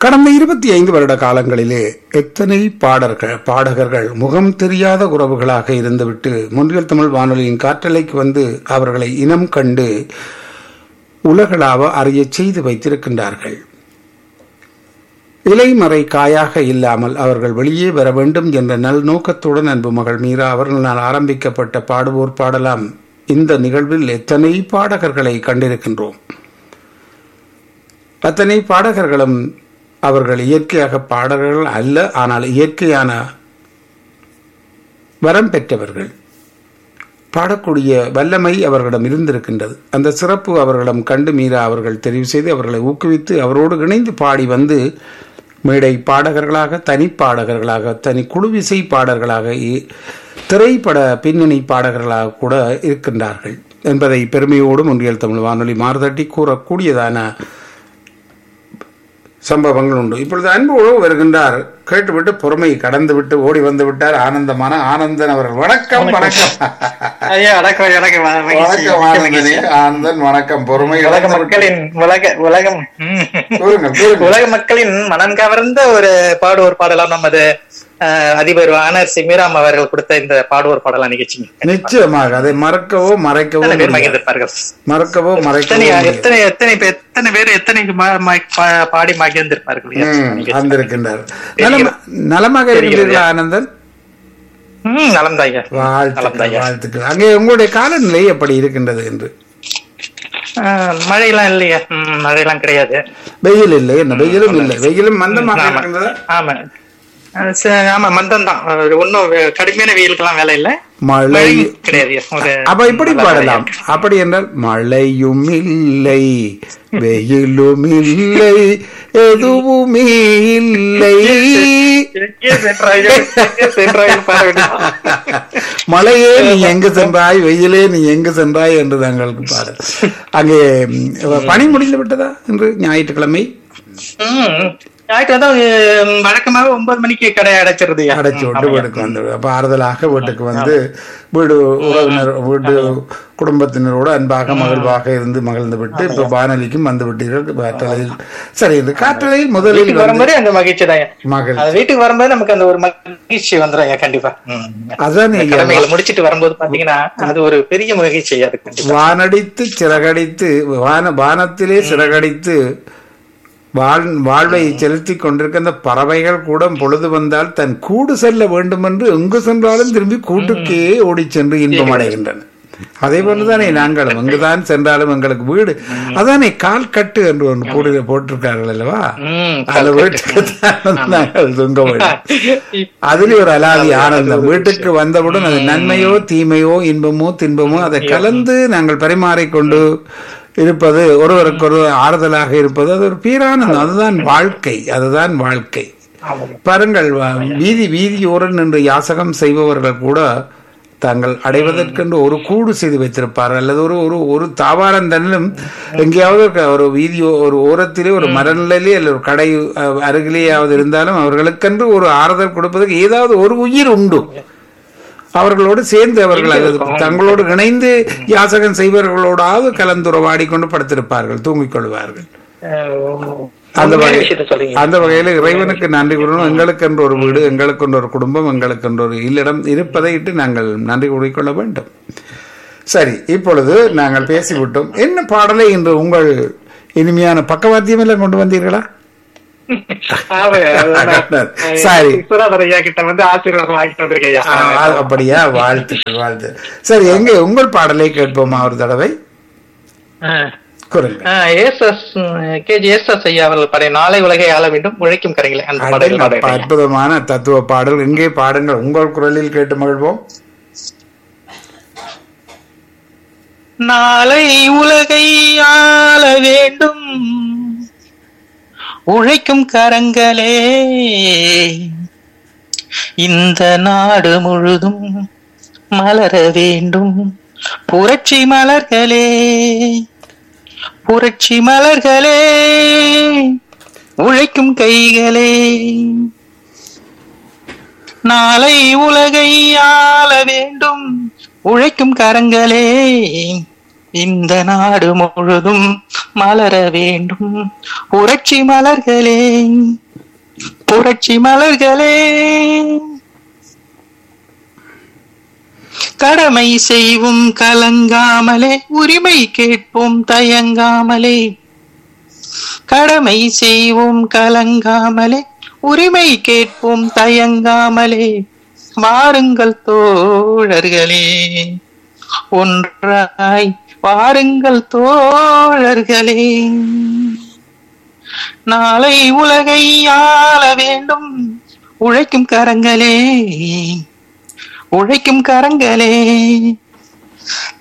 கடந்த இருபத்தி ஐந்து வருட காலங்களிலே எத்தனை பாடர்கள் பாடகர்கள் முகம் தெரியாத உறவுகளாக இருந்துவிட்டு முன்றியல் தமிழ் வானொலியின் காற்றலைக்கு வந்து அவர்களை இனம் கண்டு உலகளாவ அறியச் செய்து வைத்திருக்கின்றார்கள் இலைமறை காயாக இல்லாமல் அவர்கள் வெளியே வர வேண்டும் என்ற நல் நோக்கத்துடன் அன்பு மகள் மீரா அவர்களால் ஆரம்பிக்கப்பட்ட பாடுவோர் பாடலாம் இந்த நிகழ்வில் எத்தனை பாடகர்களை கண்டிருக்கின்றோம் அத்தனை பாடகர்களும் அவர்கள் இயற்கையாக பாடகர்கள் அல்ல ஆனால் இயற்கையான வரம் பெற்றவர்கள் பாடக்கூடிய வல்லமை அவர்களிடம் இருந்திருக்கின்றது அந்த சிறப்பு அவர்களிடம் கண்டு மீறா அவர்கள் தெரிவு செய்து அவர்களை ஊக்குவித்து அவரோடு இணைந்து பாடி வந்து மேடை பாடகர்களாக தனி பாடகர்களாக தனி குழுவிசை பாடகர்களாக இ- திரைப்பட பின்னணி பாடகர்களாக கூட இருக்கின்றார்கள் என்பதை பெருமையோடு ஒன்றியல் தமிழ் வானொலி மாறுதட்டி கூறக்கூடியதான சம்பவங்கள் உண்டு இப்பொழுது அன்பு உழவு வருகின்றார் கேட்டுவிட்டு பொறுமை கடந்து விட்டு ஓடி வந்து விட்டார் ஆனந்தமான ஆனந்தன் அவர்கள் வணக்கம் வணக்கம் ஐயா வணக்கம் வணக்கம் வ- மகிழ்ச்சி, வணக்கம் மிக்க ஆனந்தனே மகிழ்ச்சி. ஆனந்தன் வணக்கம் பொறுமை உலக இழந்து விட்டு- மக்களின் உலக உலகம் ம். கூறுங்கள் கூறுங்கள் உலக மக்களின் மனம் கவர்ந்த ஒரு பாடுவோர் பாடலாம் நமது அஹ், அதிபர் ஆனர் சிமிராம் அவர்கள் கொடுத்த இந்த பாடுவோர் பாடலாம் நிகழ்ச்சிங்க நிச்சயமாக அதை மறக்கவோ மறைக்கவோ எத்தனை பேர் முடியாது. மகிழ்ந்திருப்பார்கள் மறக்கவோ மறைக்கவோ எத்தனை முடியாது. எத்தனை எத்தனை பேர் எத்தனை பேர் எத்தனை ம- ம- பா- பாடி மகிழ்ந்திருப்பார்கள் ம், நிகழ்ச்சி. வந்திருக்கின்றார் நலமா- நலமாக இருக்கின்றீர்களா ஆனந்தன் ம் நலம் ஐயா நலம் வாழ்த்துக்கள் ஐயா வாழ்த்துக்கள் அங்கே உங்களுடைய காலநிலை எப்படி இருக்கின்றது என்று அஹ், மழையெல்லாம் இல்லையா ம், மழையெல்லாம் கிடையாது வெயில் இல்லை என்ன வெயிலும் இல்லை வெயிலும் மந்தமாக ஆமா. இருக்கின்றதா ஆமா அஹ், ச- ஆமா மந்தம் தான் ஒன்னும் கடுமையான வெயிலுக்கெல்லாம் வேலை இல்ல மழை மழையும் கிடையாது ஒரு அப்ப இப்படி பாடலாம் அப்படி என்றால் மழையும் இல்லை வெயிலும் இல்லை எதுவுமே இல்லை எங்கே சென்றாயோ, எங்கே சென்றாயோ பாட வேண்டியது. மழையே நீ எங்கு சென்றாய் வெயிலே நீ எங்கு சென்றாய் என்று தாங்களுக்கு பாடு அங்கே ம், பணி முடிந்து விட்டதா இன்று ஞாயிற்றுக்கிழமை ம், ஞாயிற்று தான் உம், வழக்கமாக ஒன்பது மணிக்கு கடை அடைச்சிருது அடைச்சு விட்டு வீட்டுக்கு வந்து அப்ப ஆறுதலாக வீட்டுக்கு வந்து வீடு உறவினர் வீட்டு குடும்பத்தினரோடு அன்பாக மகிழ்வாக இருந்து மகிழ்ந்து விட்டு இப்ப வானொலிக்கும் வந்து விட்டீர்கள் காற்றலையில் சரி இந்த காற்றலையில் முதலில் வீட்டுக்கு வந்து வரும்போது அந்த மகிழ்ச்சி தான் மகிழ் அது வீட்டுக்கு வரும்போது நமக்கு அந்த ஒரு மகிழ்ச்சி வந்துடும் கண்டிப்பா ம். அதான் ஐயா, கடமைகளை முடிச்சிட்டு வரும்போது பாத்தீங்கன்னா அது ஒரு பெரிய மகிழ்ச்சி அது கண்டிப்பா வானடித்து சிறகடித்து வான வானத்திலே சிறகடித்து வாழ் வாழ்வை செலுத்தி கொண்டிருக்கிற அந்த பறவைகள் கூட பொழுது வந்தால் தன் கூடு செல்ல வேண்டும் என்று எங்கு சென்றாலும் திரும்பி கூட்டுக்கே ஓடிச் சென்று இன்பம் அடைகின்றன அதே போலதானே நாங்களும் எங்குதான் சென்றாலும் எங்களுக்கு வீடு அதானே கால் கட்டு என்று ஒன்று போடு போட்டிருக்கார்கள் அல்லவா ம், அந்த வீட்டுக்கு தான் நாங்கள் தொங்க வேண்டும் அதில் ஒரு அலாதி ஆனந்தம் வீட்டுக்கு வந்தவுடன் அது நன்மையோ தீமையோ இன்பமோ தின்பமோ அதை கலந்து நாங்கள் பரிமாறிக்கொண்டு இருப்பது ஒருவருக்கு ஒரு ஆறுதலாக இருப்பது அது ஒரு பேரானந்தம் அதுதான் வாழ்க்கை அதுதான் வாழ்க்கை ஆமாம். பாருங்கள் வ- வீதி வீதியோரம் நின்று யாசகம் செய்பவர்கள் கூட தாங்கள் அடைவதற்கென்று ஒரு கூடு செய்து வைத்திருப்பார்கள் அல்லது ஒரு ஒரு ஒரு தாவாரந்தனிலும் எங்கேயாவது ஒரு க- ஒரு வீதி ஒரு ஓரத்திலே ஒரு மரநிலையிலே அல்லது ஒரு கடை அஹ், அருகிலேயாவது இருந்தாலும் அவர்களுக்கென்று ஒரு ஆறுதல் கொடுப்பதற்கு ஏதாவது ஒரு உயிர் உண்டு அவர்களோடு சேர்ந்து அவர்கள் அல்லது தங்களோடு இணைந்து யாசகம் செய்பவர்களோடாவது கலந்துரவாடி கொண்டு படுத்திருப்பார்கள் தூங்கிக் கொள்வார்கள் அஹ், அந்த உண்மையான வகை விஷயத்தை சொல்றீங்க அந்த வகையில இறைவனுக்கு நன்றி கூறணும் எங்களுக்கென்று ஒரு வீடு எங்களுக்கென்று ஒரு குடும்பம் எங்களுக்கென்று ஒரு இல்லிடம் இருப்பதை இட்டு நாங்கள் நன்றி கூறிக்கொள்ள வேண்டும் சரி இப்பொழுது நாங்கள் பேசிவிட்டோம் என்ன பாடலை இன்று உங்கள் இனிமையான பக்கவாத்தியம் எல்லாம் கொண்டு வந்தீர்களா ஆமா, அதுதான். சரி விஸ்வநாதர் ஐயா கிட்ட வந்து ஆசீர்வாதம் வாங்கிட்டு வந்திருக்கேன் ஐயா. ஆ, அப்படியா வாழ்த்துக்கள் வாழ்த்து சரி எங்க உங்கள் பாடலை கேட்போமா ஒரு தடவை அஹ், கூறுங்க அஹ், ஏசஸ் கேஜி ஏசஸ் ஐயா அவர்கள் படைய நாளை உலகை ஆள வேண்டும் உழைக்கும் கரைகளை அந்த பாடல் அடேங்கப்பா, அற்புதமான தத்துவ பாடல் எங்கே பாடுங்கள் உங்கள் குரலில் கேட்டு மகிழ்வோம் நாளை உலகை ஆள வேண்டும் உழைக்கும் கரங்களே இந்த நாடு முழுதும் மலர வேண்டும் புரட்சி மலர்களே புரட்சி மலர்களே உழைக்கும் கைகளே நாளை உலகை ஆள வேண்டும் உழைக்கும் கரங்களே இந்த நாடு முழுதும் மலர வேண்டும் புரட்சி மலர்களே புரட்சி மலர்களே கடமை செய்வோம் கலங்காமலே உரிமை கேட்போம் தயங்காமலே கடமை செய்வோம் கலங்காமலே உரிமை கேட்போம் தயங்காமலே வாருங்கள் தோழர்களே ஒன்றாய் வாருங்கள் தோழர்களே நாளை உலகை ஆள வேண்டும் உழைக்கும் கரங்களே உழைக்கும் கரங்களே